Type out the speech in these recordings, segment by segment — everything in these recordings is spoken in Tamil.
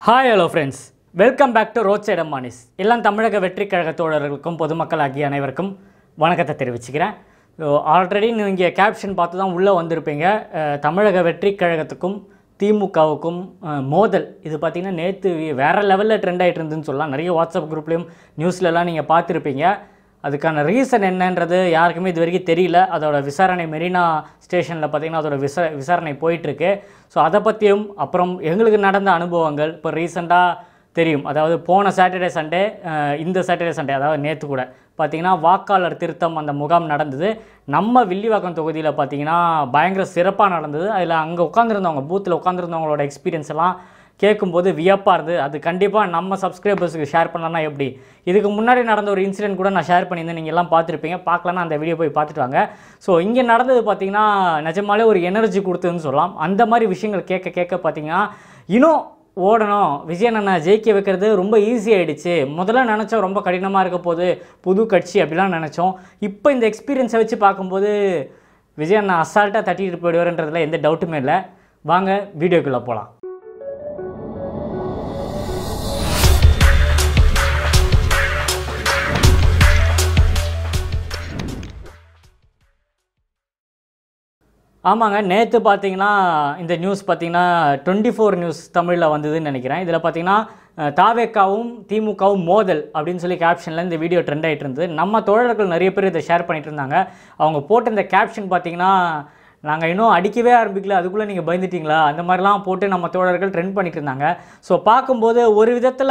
hi hello friends welcome back to road side அம்மானிஸ் எல்லாம் தமிழக வெற்றி கழக தோழர்களுக்கும் பொதுமக்கள் ஆகிய அனைவருக்கும் வணக்கத்தை தெரிவிச்சுக்கிறேன் ஆல்ரெடி நீங்கள் கேப்ஷன் பார்த்து தான் உள்ளே வந்திருப்பீங்க அஹ், தமிழக வெற்றி கழகத்துக்கும் திமுகவுக்கும் அஹ், மோதல் இது பார்த்திங்கன்னா நேற்று வேறு லெவலில் ட்ரெண்ட் ஆகிட்டு இருந்துன்னு சொல்லலாம் நிறைய வாட்ஸ்அப் குரூப்லேயும் நியூஸ்லலாம் நீங்கள் பார்த்துருப்பீங்க அதுக்கான ரீசன் என்னன்றது யாருக்குமே இது வரைக்கும் தெரியல அதோட விசாரணை மெரினா ஸ்டேஷனில் பார்த்தீங்கன்னா அதோட விசா விசாரணை போயிட்டுருக்கு ஸோ அதை பற்றியும் அப்புறம் எங்களுக்கு நடந்த அனுபவங்கள் இப்போ ரீசெண்டாக தெரியும் அதாவது போன சாட்டர்டே சண்டே இந்த சாட்டர்டே சண்டே அதாவது நேற்று கூட பார்த்தீங்கன்னா வாக்காளர் திருத்தம் அந்த முகாம் நடந்தது நம்ம வில்லிவாக்கம் தொகுதியில் பார்த்தீங்கன்னா பயங்கர சிறப்பாக நடந்தது அதில் அங்கே உட்காந்துருந்தவங்க பூத்தில் உட்காந்துருந்தவங்களோட எக்ஸ்பீரியன்ஸ் எல்லாம் கேட்கும்போது வியப்பாக இருந்தது அது கண்டிப்பாக நம்ம சப்ஸ்கிரைபர்ஸுக்கு ஷேர் பண்ணலன்னா எப்படி இதுக்கு முன்னாடி நடந்த ஒரு இன்சிடென்ட் கூட நான் ஷேர் பண்ணியிருந்தேன் நீங்கள் எல்லாம் பார்த்துருப்பீங்க பார்க்கலன்னா அந்த வீடியோ போய் பார்த்துட்டு வாங்க ஸோ இங்கே நடந்தது பார்த்தீங்கன்னா நிஜமாலே ஒரு எனர்ஜி கொடுத்ததுன்னு சொல்லலாம் அந்த மாதிரி விஷயங்கள் கேட்க கேட்க பார்த்தீங்கன்னா இன்னும் ஓடணும் விஜயன் அண்ணா ஜெயிக்க வைக்கிறது ரொம்ப ஈஸி ஆயிடுச்சு முதல்ல நினச்சோம் ரொம்ப கடினமாக இருக்க போது புது கட்சி அப்படிலாம் நினச்சோம் இப்போ இந்த எக்ஸ்பீரியன்ஸை வச்சு பார்க்கும்போது விஜய் அண்ணா அசால்ட்டாக தட்டிட்டு போயிடுவார்ன்றதுல எந்த டவுட்டுமே இல்லை வாங்க வீடியோக்குள்ளே போகலாம் ஆமாங்க நேற்று பார்த்தீங்கன்னா இந்த நியூஸ் பார்த்தீங்கன்னா டுவெண்ட்டி ஃபோர் நியூஸ் தமிழில் வந்ததுன்னு நினைக்கிறேன் இதில் பார்த்தீங்கன்னா அஹ், தாவேக்காவும் திமுகவும் மோதல் அப்படின்னு சொல்லி கேப்ஷனில் இந்த வீடியோ ட்ரெண்ட் ஆகிட்டு இருந்தது நம்ம தோழர்கள் நிறைய பேர் இதை ஷேர் பண்ணிட்டு இருந்தாங்க அவங்க போட்ட இந்த கேப்ஷன் பார்த்தீங்கன்னா நாங்கள் இன்னும் அடிக்கவே ஆரம்பிக்கல அதுக்குள்ளே நீங்கள் பயந்துட்டீங்களா அந்த மாதிரிலாம் போட்டு நம்ம தோழர்கள் ட்ரெண்ட் பண்ணிட்டு இருந்தாங்க ஸோ பார்க்கும்போது ஒரு விதத்தில்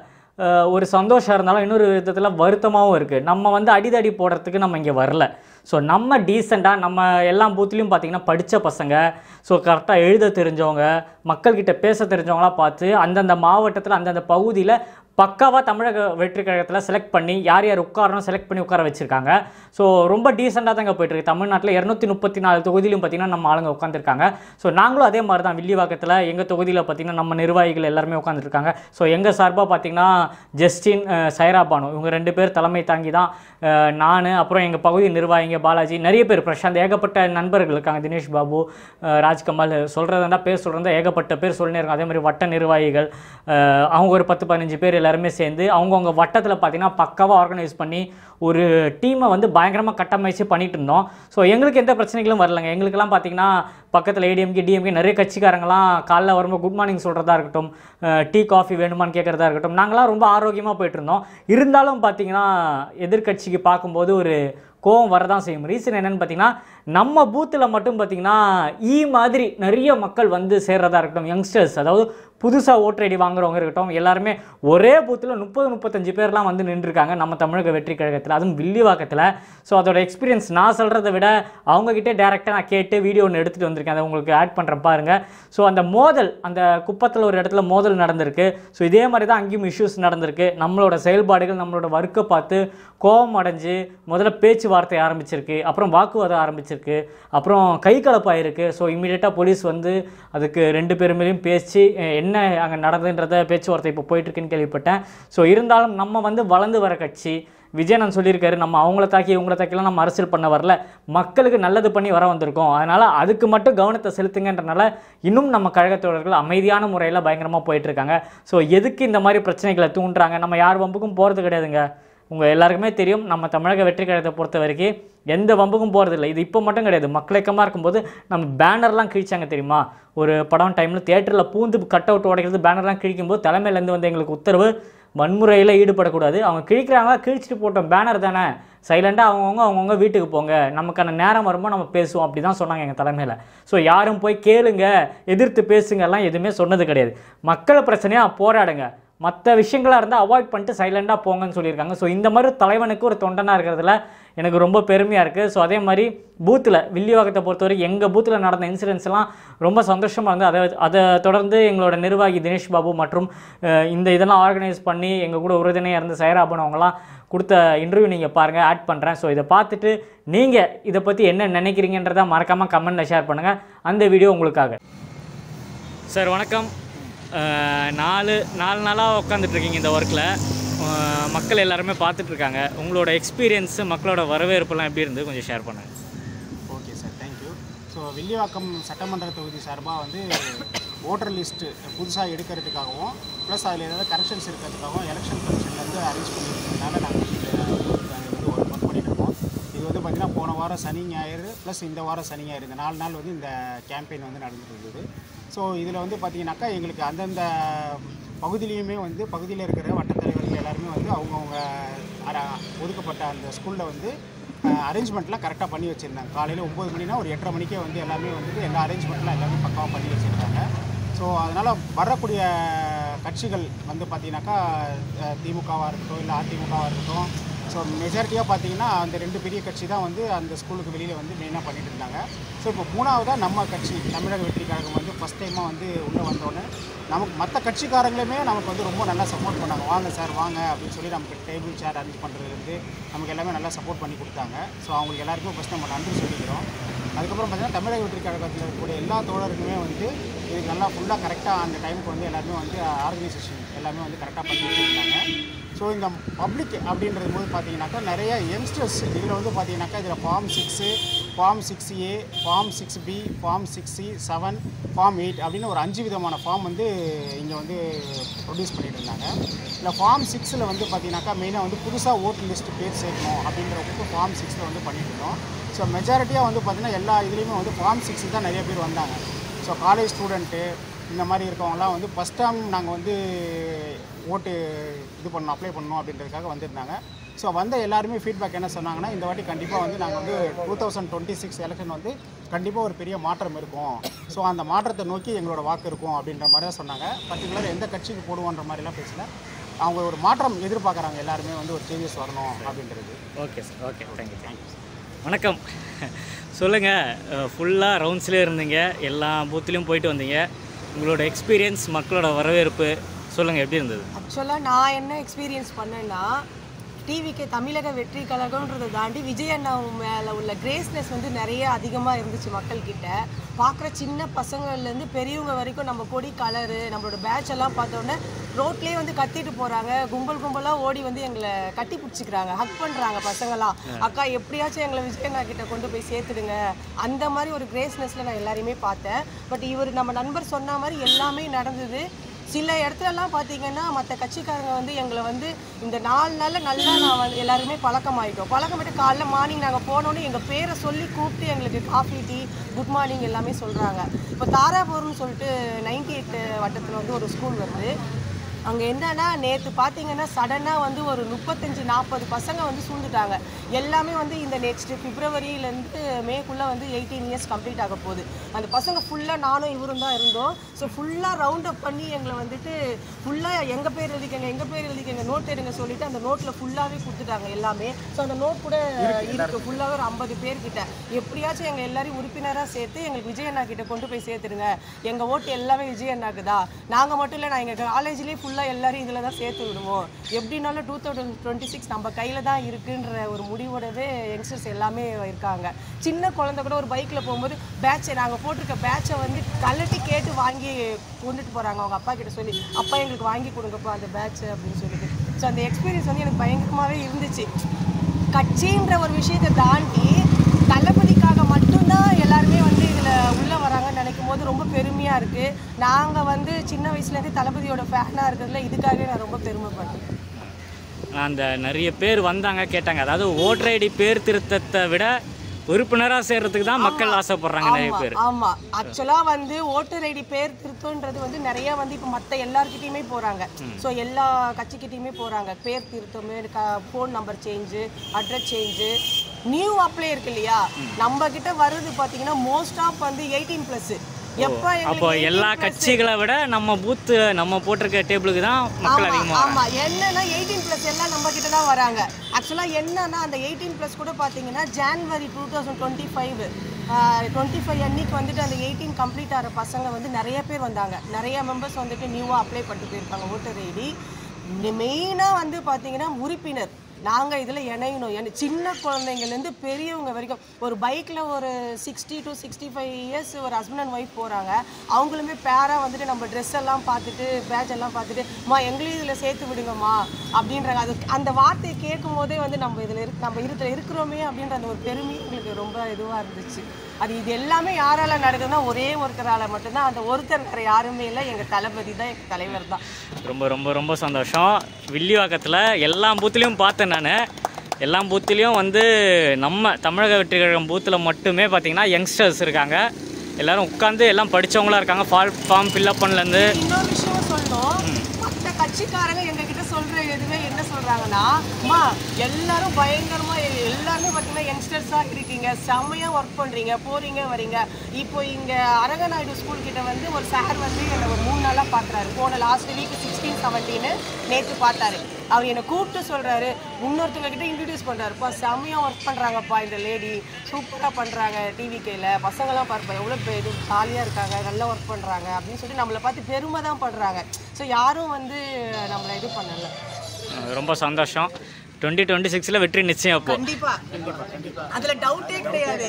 அஹ் ஒரு சந்தோஷம் இருந்தாலும் இன்னொரு விதத்தில் வருத்தமாகவும் இருக்குது நம்ம வந்து அடிதடி போடுறதுக்கு நம்ம இங்கே வரல ஸோ நம்ம டீசெண்டாக நம்ம எல்லா பூத்துலேயும் பார்த்தீங்கன்னா படித்த பசங்க ஸோ கரெக்டாக எழுத தெரிஞ்சவங்க மக்கள்கிட்ட பேச தெரிஞ்சவங்களாம் பார்த்து அந்தந்த மாவட்டத்தில் அந்தந்த பகுதியில் பக்காவாக தமிழக வெற்றி கழகத்தில் செலக்ட் பண்ணி யார் யார் உட்காரணும் செலக்ட் பண்ணி உட்கார வச்சுருக்காங்க ஸோ ரொம்ப டீசெண்டாக தாங்க போயிட்டுருக்கு தமிழ்நாட்டில் இரநூத்தி முப்பத்தி நாலு தொகுதியிலும் பார்த்தீங்கன்னா நம்ம ஆளுங்க உட்காந்துருக்காங்க ஸோ நாங்களும் அதே மாதிரி தான் வில்லிவாக்கத்தில் எங்கள் தொகுதியில் பார்த்தீங்கன்னா நம்ம நிர்வாகிகள் எல்லாருமே உட்காந்துருக்காங்க ஸோ எங்கள் சார்பாக பார்த்தீங்கன்னா ஜஸ்டின் அஹ், சைரா பானு இவங்க ரெண்டு பேர் தலைமை தாங்கி தான் நான் அப்புறம் எங்கள் பகுதி நிர்வாகிங்க பாலாஜி நிறைய பேர் பிரசாந்த் ஏகப்பட்ட நண்பர்கள் இருக்காங்க தினேஷ் பாபு அஹ், ராஜ்கமல் சொல்கிறதா பேர் சொல்கிறதா ஏகப்பட்ட பேர் சொல்லினே இருக்காங்க அதே மாதிரி வட்ட நிர்வாகிகள் அஹ், அவங்க ஒரு பத்து பதினஞ்சு பேர் எல்லாருமே சேர்ந்து அவங்கவுங்க வட்டத்தில் பார்த்தீங்கன்னா பக்காவாக ஆர்கனைஸ் பண்ணி ஒரு டீமை வந்து பயங்கரமாக கட்டமைச்சு பண்ணிட்டு இருந்தோம் ஸோ எங்களுக்கு எந்த பிரச்சனைகளும் வரலங்க எங்களுக்கெல்லாம் பார்த்தீங்கன்னா பக்கத்தில் ஏடிஎம்கே டிஎம்கே நிறைய கட்சிக்காரங்களாம் காலைல வரும்போது குட் மார்னிங் சொல்கிறதா இருக்கட்டும் டீ காஃபி வேணுமான்னு கேட்குறதா இருக்கட்டும் நாங்களாம் ரொம்ப ஆரோக்கியமாக போயிட்டு இருந்தோம் இருந்தாலும் பார்த்தீங்கன்னா எதிர்க்கட்சிக்கு பார்க்கும்போது ஒரு கோவம் வரதான் செய்யும் ரீசன் என்னன்னு பார்த்தீங்கன்னா நம்ம பூத்தில் மட்டும் பார்த்தீங்கன்னா ஈ மாதிரி நிறைய மக்கள் வந்து சேர்றதா இருக்கட்டும் யங்ஸ்டர்ஸ் அதாவது புதுசாக ஓட்டர் ஐடி வாங்குறவங்க இருக்கட்டும் எல்லாருமே ஒரே பூத்தில் முப்பது முப்பத்தஞ்சு பேர்லாம் வந்து நின்றுருக்காங்க நம்ம தமிழக வெற்றி கழகத்தில் அதுவும் வில்லிவாக்கத்தில் ஸோ அதோட எக்ஸ்பீரியன்ஸ் நான் சொல்கிறத விட அவங்கக்கிட்டே டேரெக்டாக நான் கேட்டு வீடியோ ஒன்று எடுத்துகிட்டு வந்திருக்கேன் அதை உங்களுக்கு ஆட் பண்ணுறேன் பாருங்கள் ஸோ அந்த மோதல் அந்த குப்பத்தில் ஒரு இடத்துல மோதல் நடந்திருக்கு ஸோ இதே மாதிரி தான் அங்கேயும் இஷ்யூஸ் நடந்திருக்கு நம்மளோட செயல்பாடுகள் நம்மளோட ஒர்க்கை பார்த்து கோபம் அடைஞ்சு முதல்ல பேச்சுவார்த்தை ஆரம்பிச்சிருக்கு அப்புறம் வாக்குவாதம் ஆரம்பிச்சிருக்கு அப்புறம் கை கலப்பாயிருக்கு ஸோ இமீடியட்டாக போலீஸ் வந்து அதுக்கு ரெண்டு பேருமேலையும் பேசி அஹ், என்ன அங்கே நடந்துன்றத பேச்சுவார்த்தை இப்போ போயிட்டுருக்குன்னு கேள்விப்பட்டேன் ஸோ இருந்தாலும் நம்ம வந்து வளர்ந்து வர கட்சி விஜயனன் சொல்லியிருக்காரு நம்ம அவங்கள தாக்கி இவங்கள தாக்கிலாம் நம்ம அரசியல் பண்ண வரல மக்களுக்கு நல்லது பண்ணி வர வந்திருக்கோம் அதனால் அதுக்கு மட்டும் கவனத்தை செலுத்துங்கன்றனால இன்னும் நம்ம கழகத்தோழர்கள் அமைதியான முறையில் பயங்கரமாக போயிட்டுருக்காங்க ஸோ எதுக்கு இந்த மாதிரி பிரச்சனைகளை தூண்டுறாங்க நம்ம யார் வம்புக்கும் போகிறது கிடையாதுங்க உங்கள் எல்லாருக்குமே தெரியும் நம்ம தமிழக வெற்றி கழகத்தை பொறுத்த வரைக்கும் எந்த வம்புக்கும் போகிறதில்ல இது இப்போ மட்டும் கிடையாது மக்களிக்கமாக இருக்கும்போது நம்ம பேனர்லாம் கிழிச்சாங்க தெரியுமா ஒரு படம் டைமில் தியேட்டரில் பூந்து கட் அவுட் உடைக்கிறது பேனர்லாம் கிழிக்கும்போது தலைமையிலேருந்து வந்து எங்களுக்கு உத்தரவு வன்முறையில் ஈடுபடக்கூடாது அவங்க கிழிக்கிறாங்க கிழிச்சிட்டு போட்டோம் பேனர் தானே சைலண்டாக அவங்கவுங்க அவங்கவுங்க வீட்டுக்கு போங்க நமக்கான நேரம் வரும்போது நம்ம பேசுவோம் அப்படி தான் சொன்னாங்க எங்கள் தலைமையில் ஸோ யாரும் போய் கேளுங்க எதிர்த்து பேசுங்கலாம் எதுவுமே சொன்னது கிடையாது மக்கள் பிரச்சனையாக போராடுங்க மற்ற விஷயங்களாக இருந்தால் அவாய்ட் பண்ணிட்டு சைலண்டாக போங்கன்னு சொல்லியிருக்காங்க ஸோ இந்த மாதிரி தலைவனுக்கு ஒரு தொண்டனாக இருக்கிறதுல எனக்கு ரொம்ப பெருமையாக இருக்குது ஸோ அதே மாதிரி பூத்தில் வில்லிவாக்கத்தை பொறுத்தவரைக்கும் எங்கள் பூத்தில் நடந்த இன்சிடென்ட்ஸ்லாம் ரொம்ப சந்தோஷமாக இருந்து அதை அதை தொடர்ந்து எங்களோட நிர்வாகி தினேஷ் பாபு மற்றும் அஹ், இந்த இதெல்லாம் ஆர்கனைஸ் பண்ணி எங்கள் கூட உறுதுணையாக இருந்து சைராபன் அவங்களாம் கொடுத்த இன்டர்வியூ நீங்கள் பாருங்கள் ஆட் பண்ணுறேன் ஸோ இதை பார்த்துட்டு நீங்கள் இதை பற்றி என்ன நினைக்கிறீங்கன்றதை மறக்காமல் கமெண்ட்டில் ஷேர் பண்ணுங்கள் அந்த வீடியோ உங்களுக்காக சார் வணக்கம் அஹ், நாலு நாலு நாளாக உட்காந்துட்ருக்கீங்க இந்த ஒர்க்கில் மக்கள் எல்லாருமே பார்த்துட்ருக்காங்க உங்களோட எக்ஸ்பீரியன்ஸு மக்களோட வரவேற்புலாம் எப்படி இருந்து கொஞ்சம் ஷேர் பண்ணுங்கள் okay sir thank you so Villivakkam சட்டமன்ற தொகுதி சார்பாக வந்து ஓட்டர் லிஸ்ட்டு புதுசாக எடுக்கிறதுக்காகவும் ப்ளஸ் அதில் ஏதாவது கரெக்ஷன்ஸ் இருக்கிறதுக்காகவும் எலெக்ஷன் கமிஷன்லேருந்து அரேஞ்ச் பண்ணியிருக்கிறதுனால நாங்கள் வந்து ஒர்க் ஒர்க் பண்ணிட்டு இருக்கோம் இது வந்து பார்த்திங்கன்னா போன வாரம் சனி ஞாயிறு ப்ளஸ் இந்த வாரம் சனி ஞாயிறு இந்த நாலு நாள் வந்து இந்த கேம்பெயின் வந்து நடந்துட்டு இருந்தது ஸோ இதில் வந்து பார்த்தீங்கன்னாக்கா எங்களுக்கு அந்தந்த பகுதியிலையுமே வந்து பகுதியில் இருக்கிற வட்டத்தலைவர்கள் எல்லாருமே வந்து அவங்கவுங்க அர- ஒதுக்கப்பட்ட அந்த ஸ்கூலில் வந்து அரேஞ்ச்மெண்ட்லாம் கரெக்டாக பண்ணி வச்சுருந்தாங்க காலையில் ஒம்பது மணினா ஒரு எட்டரை மணிக்கே வந்து எல்லாமே வந்துட்டு எல்லா அரேஞ்ச்மெண்ட்லாம் எல்லாமே பக்காவாக பண்ணி வச்சுருக்காங்க ஸோ அதனால் வரக்கூடிய கட்சிகள் வந்து பார்த்தீங்கன்னாக்கா அஹ், திமுகவாக இருக்கட்டும் இல்லை அதிமுகவாக இருக்கட்டும் ஸோ மெஜாரிட்டியாக பார்த்தீங்கன்னா அந்த ரெண்டு பெரிய கட்சி தான் வந்து அந்த ஸ்கூலுக்கு வெளியில் வந்து மெயினாக பண்ணிட்டு இருந்தாங்க ஸோ இப்போ மூணாவதாக நம்ம கட்சி தமிழக வெற்றி கழகம் வந்து ஃபஸ்ட் டைமாக வந்து உள்ளே வந்தோடனே நமக்கு மற்ற கட்சிக்காரங்களுமே நமக்கு வந்து ரொம்ப நல்லா சப்போர்ட் பண்ணாங்க வாங்க சார் வாங்க அப்படின்னு சொல்லி நமக்கு டேபிள் சேர் அரேஞ்ச் பண்ணுறதுலேருந்து நமக்கு எல்லாமே நல்லா சப்போர்ட் பண்ணி கொடுத்தாங்க ஸோ அவங்களுக்கு எல்லாருக்கும் ஃபஸ்ட் நம்ம நன்றி சொல்லிக்கிறோம் அதுக்கப்புறம் பார்த்தீங்கன்னா தமிழக வெற்றி கழகத்தில் இருக்கக்கூடிய எல்லா தோழருக்குமே வந்து இதுக்கு நல்லா ஃபுல்லாக கரெக்டாக அந்த டைமுக்கு வந்து எல்லாருமே வந்து ஆர்கனைசேஷன் எல்லாமே வந்து கரெக்டாக பண்ணி வச்சுருந்தாங்க ஸோ இந்த பப்ளிக் அப்படின்றது போது பார்த்தீங்கன்னாக்கா நிறைய யங்ஸ்டர்ஸ் இதில் வந்து பார்த்தீங்கன்னாக்கா இதில் form six form six A form six B form six C seven form eight அப்படின்னு ஒரு அஞ்சு விதமான ஃபார்ம் வந்து இங்கே வந்து ப்ரொடியூஸ் பண்ணிட்டு இருந்தாங்க இல்லை ஃபார்ம் சிக்ஸில் வந்து பார்த்தீங்கன்னாக்கா மெயினாக வந்து புதுசாக ஓட்டு லிஸ்ட் பேர் சேர்க்கணும் அப்படின்றவங்களுக்கு ஃபார்ம் சிக்ஸில் வந்து பண்ணிட்டு இருந்தோம் ஸோ மெஜாரிட்டியாக வந்து பார்த்தீங்கன்னா எல்லா இதுலேயுமே வந்து ஃபார்ம் சிக்ஸ் தான் நிறைய பேர் வந்தாங்க ஸோ காலேஜ் ஸ்டூடெண்ட்டு இந்த மாதிரி இருக்கவங்கலாம் வந்து ஃபஸ்ட் டைம் நாங்கள் வந்து ஓட்டு இது பண்ணோம் அப்ளை பண்ணோம் அப்படின்றதுக்காக வந்திருந்தாங்க ஸோ வந்த எல்லாருமே ஃபீட்பேக் என்ன சொன்னாங்கன்னா இந்த வாட்டி கண்டிப்பாக வந்து நாங்கள் வந்து two thousand twenty six election வந்து கண்டிப்பாக ஒரு பெரிய மாற்றம் இருக்கும் ஸோ அந்த மாற்றத்தை நோக்கி எங்களோட வாக்கு இருக்கும் அப்படின்ற மாதிரி தான் சொன்னாங்க பர்டிகுலர் எந்த கட்சிக்கு போடுவோன்ற மாதிரிலாம் பேசல அவங்க ஒரு மாற்றம் எதிர்பார்க்குறாங்க எல்லாருமே வந்து ஒரு சேஞ்சஸ் வரணும் அப்படின்றது okay sir okay thank you thank you வணக்கம் சொல்லுங்கள் ஃபுல்லாக ரவுண்ட்ஸ்லேயே இருந்தீங்க எல்லா பூத்துலேயும் போயிட்டு வந்தீங்க உங்களோட எக்ஸ்பீரியன்ஸ் மக்களோட வரவேற்பு சொல்லுங்கள் எப்படி இருந்தது ஆக்சுவலாக நான் என்ன எக்ஸ்பீரியன்ஸ் பண்ணேன்னா டிவிக்கு தமிழக வெற்றி கழகம்ன்றதை தாண்டி விஜய் அண்ணா மேலே உள்ள கிரேஸ்னஸ் வந்து நிறைய அதிகமாக இருந்துச்சு மக்கள்கிட்ட பார்க்குற சின்ன பசங்கள்லேருந்து பெரியவங்க வரைக்கும் நம்ம கொடி கலரு நம்மளோட பேட்ச் எல்லாம் பார்த்தோன்னே ரோட்லேயே வந்து கத்திட்டு போகிறாங்க கும்பல் கும்பலாக ஓடி வந்து எங்களை கட்டி பிடிச்சிக்கிறாங்க ஹக் பண்ணுறாங்க பசங்களாம் அக்கா எப்படியாச்சும் எங்களை விஜய் அண்ணா கிட்ட கொண்டு போய் சேர்த்துடுங்க அந்த மாதிரி ஒரு கிரேஸ்னஸில் நான் எல்லாரையுமே பார்த்தேன் பட் இவர் நம்ம நண்பர் சொன்ன மாதிரி எல்லாமே நடந்தது சில இடத்துலலாம் பார்த்தீங்கன்னா மற்ற கட்சிக்காரங்க வந்து எங்களை வந்து இந்த நாலு நாளில் நல்லா நான் வந்து எல்லாருமே பழக்கமாயிட்டோம் பழக்கமாயிட்டு காலைல மார்னிங் நாங்கள் போனோன்னே எங்கள் பேரை சொல்லி கூப்பிட்டு எங்களுக்கு காஃபி டீ குட் மார்னிங் எல்லாமே சொல்கிறாங்க இப்போ தாராபுரம்னு சொல்லிட்டு நைன்டி எயிட் வட்டத்தில் வந்து ஒரு ஸ்கூல் வருது அங்கே என்னன்னா நேற்று பார்த்தீங்கன்னா சடனாக வந்து ஒரு முப்பத்தஞ்சு நாற்பது பசங்க வந்து சூழ்ந்துட்டாங்க எல்லாமே வந்து இந்த நெக்ஸ்ட் பிப்ரவரியிலேருந்து மேக்குள்ளே வந்து எயிட்டீன் இயர்ஸ் கம்ப்ளீட் ஆக போகுது அந்த பசங்க ஃபுல்லாக நானும் இவரும் தான் இருந்தோம் ஸோ ஃபுல்லாக ரவுண்ட் அப் பண்ணி எங்களை வந்துட்டு ஃபுல்லாக எங்கள் பேர் எழுதிக்கங்க எங்கள் பேர் எழுதிக்கங்க நோட் எடுங்க சொல்லிட்டு அந்த நோட்டில் ஃபுல்லாகவே கொடுத்துட்டாங்க எல்லாமே ஸோ அந்த நோட் கூட இருக்கு ஃபுல்லாகவே ஒரு ஐம்பது பேர்கிட்ட எப்படியாச்சும் எங்கள் எல்லாரையும் உறுப்பினராக சேர்த்து எங்களுக்கு விஜய் அண்ணா கிட்ட கொண்டு போய் சேர்த்துருங்க எங்கள் ஓட்டு எல்லாமே விஜய் அண்ணாக்கு தான் நாங்கள் மட்டும் இல்லை நான் எங்கள் காலேஜ்லேயே ஃபுல்லாக எல்லாரும் இதில் தான் சேர்த்து விடுவோம் எப்படினாலும் டூ தௌசண்ட் டுவெண்ட்டி சிக்ஸ் நம்ம கையில் தான் இருக்குன்ற ஒரு முடிவோடவே யங்ஸ்டர்ஸ் எல்லாமே இருக்காங்க சின்ன குழந்தை கூட ஒரு பைக்கில் போகும்போது பேட்சை நாங்கள் போட்டிருக்க பேட்சை வந்து கழட்டி கேட்டு வாங்கி கொண்டுட்டு போகிறாங்க அவங்க அப்பா கிட்ட சொல்லி அப்பா எங்களுக்கு வாங்கி கொடுங்கப்பா அந்த பேட்ச் அப்படின்னு சொல்லிட்டு ஸோ அந்த எக்ஸ்பீரியன்ஸ் வந்து எனக்கு பயங்கரமாகவே இருந்துச்சு கட்சின்ற ஒரு விஷயத்தை தாண்டி தளபதிக்காக மட்டும்தான் எல்லாருமே வந்து இதில் உள்ளே வராங்கன்னு நினைக்கும் போது ரொம்ப பெருமையாக இருக்குது நாங்கள் வந்து சின்ன வயசுலேருந்து தளபதியோட ஃபேனாக இருக்கிறதுல இதுக்காகவே நான் ரொம்ப பெருமைப்படுறேன் அந்த நிறைய பேர் வந்தாங்க கேட்டாங்க அதாவது ஓட்டர் ஐடி பேர் திருத்தத்தை விட உறுப்பினராக சேர்றதுக்கு தான் மக்கள் ஆசைப்படுறாங்க நிறைய பேர் ஆமா ஆக்சுவலா வந்து ஓட்டர் ஐடி பேர் திருத்தம்ன்றது வந்து நிறைய வந்து இப்போ மற்ற எல்லார்கிட்டயுமே போறாங்க ஸோ எல்லா கட்சிக்கிட்டயுமே போறாங்க பேர் திருத்தம் phone number change address change new apply இருக்கு இல்லையா நம்ம கிட்ட வருது பாத்தீங்கன்னா மோஸ்ட் ஆஃப் வந்து எயிட்டீன் பிளஸ் எப்போ அப்போ எங்களுக்கு எல்லா கட்சிகளை விட நம்ம பூத்து நம்ம போட்டிருக்க டேபிளுக்கு தான் மக்கள் ஆமா அதிகமாக ஆமா என்னன்னா எயிட்டீன் ப்ளஸ் எல்லாம் நம்ம கிட்ட தான் வராங்க ஆக்சுவலா என்னன்னா அந்த எயிட்டீன் ப்ளஸ் கூட பாத்தீங்கன்னா January two thousand twenty five twenty five அன்னைக்கு வந்துட்டு அந்த எயிட்டீன் கம்ப்ளீட் ஆகிற பசங்க வந்து நிறைய பேர் வந்தாங்க நிறைய மெம்பர்ஸ் வந்துட்டு நியூவாக அப்ளை பண்ணிட்டு போயிருக்காங்க ஓட்டர் ஐடி மெயினாக வந்து பார்த்தீங்கன்னா உறுப்பினர் நாங்கள் இதில் இணையணும் ஏன்னா சின்ன குழந்தைங்கள்லேருந்து பெரியவங்க வரைக்கும் ஒரு பைக்கில் ஒரு sixty to sixty five years ஒரு ஹஸ்பண்ட் அண்ட் ஒய்ஃப் போகிறாங்க அவங்களுமே பேராக வந்துட்டு நம்ம ட்ரெஸ் எல்லாம் பார்த்துட்டு பேட்ச் எல்லாம் பார்த்துட்டு அம்மா எங்களையும் இதில் சேர்த்து விடுங்கம்மா அப்படின்றாங்க அது அந்த வார்த்தையை கேட்கும் போதே வந்து நம்ம இதில் இருக்கு நம்ம இதில் இருக்கிறோமே அப்படின்ற அந்த ஒரு பெருமை எங்களுக்கு ரொம்ப இதுவாக இருந்துச்சு அது இது எல்லாமே யாரால நடக்குதுன்னா ஒரே ஒருத்தரால மட்டும்தான் அந்த ஒருத்தர் வேற யாருமே இல்லை எங்க தளபதி தான் எங்க தலைவர் தான் ரொம்ப ரொம்ப ரொம்ப சந்தோஷம் வில்லிவாக்கத்தில் எல்லா பூத்துலேயும் பார்த்தேன் நான் எல்லா பூத்துலேயும் வந்து நம்ம தமிழக வெற்றி கழகம் பூத்தில் மட்டுமே பார்த்தீங்கன்னா யங்ஸ்டர்ஸ் இருக்காங்க எல்லாரும் உட்காந்து எல்லாம் படிச்சவங்களா இருக்காங்க ஃபால் ஃபார்ம் ஃபில்அப் பண்ணலேருந்து இன்னொரு விஷயம் சொல்லணும் மற்ற கட்சிக்காரங்க எங்க கிட்ட சொல்ற எதுவுமே என்ன சொல்றாங்கன்னா அம்மா எல்லாரும் பயங்கரமா எ- எல்லாருமே பார்த்தீங்கன்னா யங்ஸ்டர்ஸா இருக்கீங்க செம்மையா ஒர்க் பண்றீங்க போறீங்க வரீங்க இப்போ இங்க அரங்கநாயுடு ஸ்கூல் கிட்ட வந்து ஒரு சார் வந்து என்னை ஒரு மூணு நாளா பாக்குறாரு போன லாஸ்ட் வீக் சிக்ஸ்டீன் செவன்டீன் நேற்று பார்த்தாரு அவர் என்னை கூப்பிட்டு சொல்றாரு இன்னொருத்தவங்க கிட்ட இன்ட்ரடியூஸ் பண்றாருப்பா செம்மையா ஒர்க் பண்றாங்கப்பா இந்த லேடி சூப்பரா பண்றாங்க டிவிக்கையில் பசங்களாம் பார்ப்பா எவ்வளோ இது ஜாலியாக இருக்காங்க நல்லா ஒர்க் பண்றாங்க அப்படின்னு சொல்லி நம்மளை பார்த்து பெருமை தான் பண்றாங்க ஸோ யாரும் வந்து நம்மளை இது பண்ணல அஹ் ரொம்ப சந்தோஷம் டுவெண்ட்டி டுவெண்ட்டி சிக்ஸில் வெற்றி நிச்சயம் அப்போ கண்டிப்பா அதுல டவுட்டே கிடையாது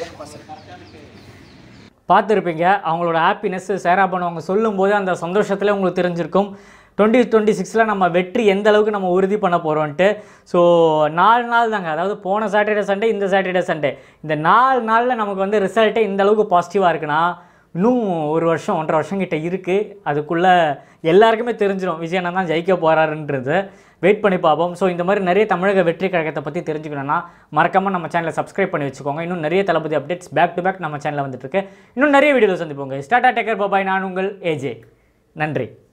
பார்த்துருப்பீங்க அவங்களோட ஹாப்பினஸ் சேரா பண்ணவங்க சொல்லும்போது அந்த சந்தோஷத்தில் உங்களுக்கு தெரிஞ்சிருக்கும் டுவெண்ட்டி டுவெண்ட்டி சிக்ஸில் நம்ம வெற்றி எந்த அளவுக்கு நம்ம உறுதி பண்ண போகிறோன்ட்டு ஸோ நாலு நாள் தாங்க அதாவது போன சாட்டர்டே சண்டே இந்த சாட்டர்டே சண்டே இந்த நாலு நாளில் நமக்கு வந்து ரிசல்ட்டே இந்த அளவுக்கு பாசிட்டிவாக இருக்குன்னா இன்னும் ஒரு வருஷம் ஒன்றரை வருஷம் கிட்ட இருக்குது அதுக்குள்ளே எல்லாருக்குமே தெரிஞ்சிடும் விஜயண்ணன் தான் ஜெயிக்க போகிறாருன்றது வெயிட் பண்ணி பார்ப்போம் ஸோ இந்த மாதிரி நிறைய தமிழக வெற்றி கழகத்தை பற்றி தெரிஞ்சுக்கணும்னா மறக்காமல் நம்ம சேனலை சப்ஸ்கிரைப் பண்ணி வச்சுக்கோங்க இன்னும் நிறைய Thalapathy updates back to back நம்ம சேனலில் வந்துட்டு இருக்கு இன்னும் நிறைய வீடியோஸ் சந்திப்போங்க ஸ்டார்டா டேக்கர் பாபாய் நான் உங்கள் ஏஜே நன்றி